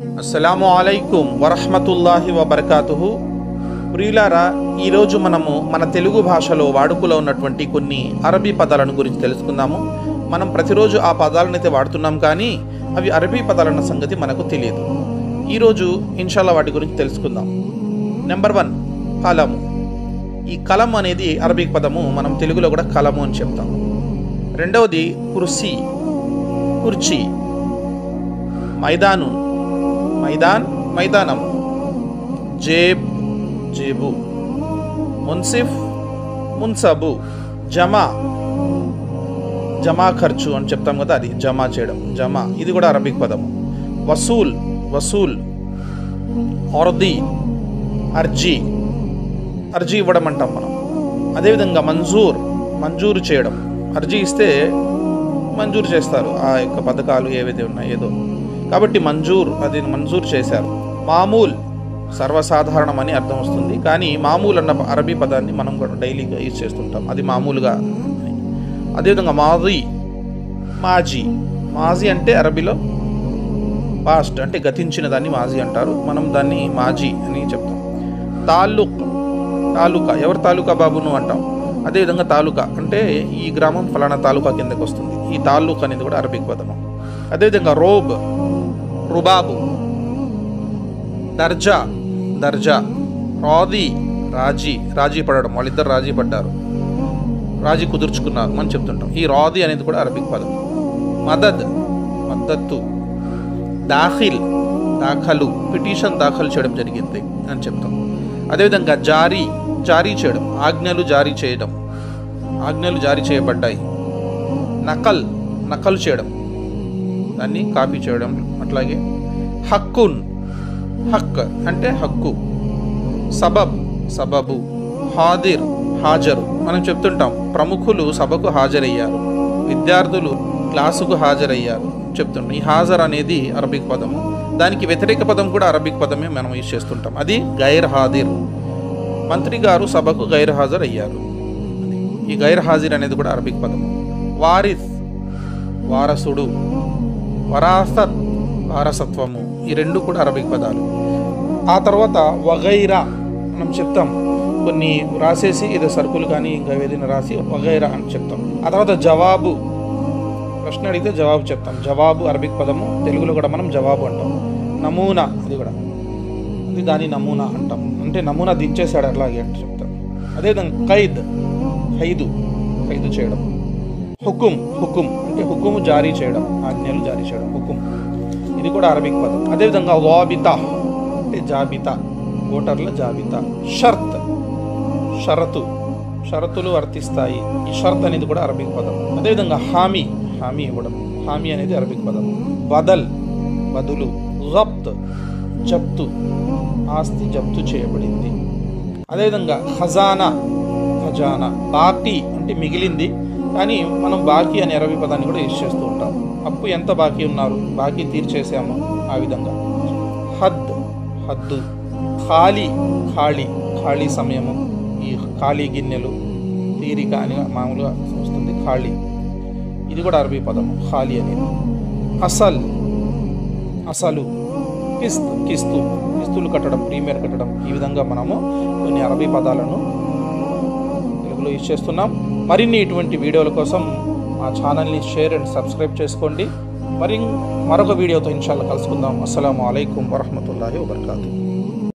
అస్సలాము అలైకుం వరహమతుల్లాహి వబర్కాతుహు ప్రియులారా ఈరోజు మనము మన తెలుగు భాషలో వాడుకలో ఉన్నటువంటి కొన్ని అరబీ పదాలను గురించి తెలుసుకుందాము మనం ప్రతిరోజు ఆ పదాలను అయితే వాడుతున్నాం కానీ అవి అరబీ పదాలన్న సంగతి మనకు తెలియదు ఈరోజు ఇన్షాల్లా వాటి గురించి తెలుసుకుందాం నెంబర్ వన్ కలము ఈ కలం అనేది అరబిక్ పదము మనం తెలుగులో కూడా కలము అని చెప్తాం రెండవది కుర్సీ కుర్చీ మైదాను మైదాన్ మైదానం జేబ్ జేబు మున్సిఫ్ మున్సబు జమా జమా ఖర్చు అని చెప్తాం కదా అది జమా చేయడం జమా ఇది కూడా అరబిక్ పదము వసూల్ వసూల్ అర్దీ అర్జీ అర్జీ ఇవ్వడం అంటాం మనం అదేవిధంగా మంజూర్ మంజూరు చేయడం అర్జీ ఇస్తే మంజూరు చేస్తారు ఆ యొక్క పథకాలు ఏవైతే ఉన్నాయో ఏదో కాబట్టి మంజూర్ అది మంజూరు చేశారు మామూల్ సర్వసాధారణం అని అర్థం వస్తుంది కానీ మామూలు అన్న అరబీ పదాన్ని మనం కూడా డైలీగా యూజ్ చేస్తుంటాం అది మామూలుగా అదేవిధంగా మాజీ మాజీ మాజీ అంటే అరబీలో పాస్ట్ అంటే గతించిన దాన్ని మాజీ అంటారు మనం దాన్ని మాజీ అని చెప్తాం తాలూక్ తాలూకా ఎవరు తాలూకా బాబు నువ్వు అంటాం అదేవిధంగా తాలూకా అంటే ఈ గ్రామం ఫలానా తాలూకా కిందకు వస్తుంది ఈ తాలూక్ అనేది కూడా అరబిక్ పదము అదేవిధంగా రోబ్ రుబాబు దర్జా దర్జా రాది రాజీ రాజీ పడడం వాళ్ళిద్దరు రాజీ పడ్డారు రాజీ కుదుర్చుకున్నారు అని చెప్తుంటాం ఈ రాది అనేది కూడా అరబిక్ పదం మదద్ మద్దత్తు దాఖిల్ దాఖలు పిటిషన్ దాఖలు చేయడం జరిగింది అని చెప్తాం అదేవిధంగా జారీ జారీ చేయడం ఆజ్ఞలు జారీ చేయడం ఆజ్ఞలు జారీ చేయబడ్డాయి నకల్ నకలు చేయడం దాన్ని కాపీ చేయడం అట్లాగే హక్కున్ హక్ అంటే హక్కు సబబ్ సబబు హాదిర్ హాజరు మనం చెప్తుంటాం ప్రముఖులు సభకు హాజరయ్యారు విద్యార్థులు క్లాసుకు హాజరయ్యారు చెప్తుంటాం ఈ హాజర్ అనేది అరబిక్ పదము దానికి వ్యతిరేక పదం కూడా అరబిక్ పదమే మనం యూజ్ చేస్తుంటాం అది గైర్ హాదిర్ మంత్రి గారు సభకు గైర్ హాజరు అయ్యారు ఈ గైర్ హాజిర్ అనేది కూడా అరబిక్ పదము వారిస్ వారసుడు వరాసత్ వారసత్వము ఈ రెండు కూడా అరబిక్ పదాలు ఆ తర్వాత వగైరా మనం చెప్తాం కొన్ని రాసేసి ఏదో సరుకులు కానీ ఇంకా ఏదైనా రాసి వగైరా అని చెప్తాం ఆ తర్వాత జవాబు ప్రశ్న అడిగితే జవాబు చెప్తాం జవాబు అరబిక్ పదము తెలుగులో కూడా మనం జవాబు అంటాం నమూనా అది కూడా అది దాని నమూనా అంటాం అంటే నమూనా దించేశాడు అట్లాగే అని చెప్తాం అదేవిధంగా ఖైద్ ఖైదు ఖైదు చేయడం హుకుం హుకుం అంటే హుకుము జారీ చేయడం ఆజ్ఞలు జారీ చేయడం హుకుం ఇది కూడా అరబిక్ పదం అదేవిధంగా వాబితా అంటే జాబితా ఓటర్ల జాబితా షర్త్ షరతు షరతులు వర్తిస్తాయి ఈ షరత్ అనేది కూడా అరబిక్ పదం అదేవిధంగా హామీ హామీ ఇవ్వడం హామీ అనేది అరబిక్ పదం బదల్ బదులు జప్త్ జప్తు ఆస్తి జప్తు చేయబడింది అదేవిధంగా ఖజానా ఖజానా బాకీ అంటే మిగిలింది కానీ మనం బాకీ అనే అరబీ పదాన్ని కూడా యూజ్ చేస్తూ ఉంటాం అప్పు ఎంత బాకీ ఉన్నారు బాకీ తీర్చేసాము ఆ విధంగా హద్ హద్దు ఖాళీ ఖాళీ ఖాళీ సమయము ఈ ఖాళీ గిన్నెలు తీరిక అని మామూలుగా వస్తుంది ఖాళీ ఇది కూడా అరబీ పదము ఖాళీ అనేది అసల్ అసలు కిస్త్ కిస్తు కిస్తులు కట్టడం ప్రీమియర్ కట్టడం ఈ విధంగా మనము కొన్ని అరబీ పదాలను తెలుగులో యూజ్ చేస్తున్నాం మరిన్ని ఇటువంటి వీడియోల కోసం మా ఛానల్ని షేర్ అండ్ సబ్స్క్రైబ్ చేసుకోండి మరి మరొక వీడియోతో ఇన్షాల్లా కలుసుకుందాం అస్సలం అయికం వరహమూల వబర్కాతూ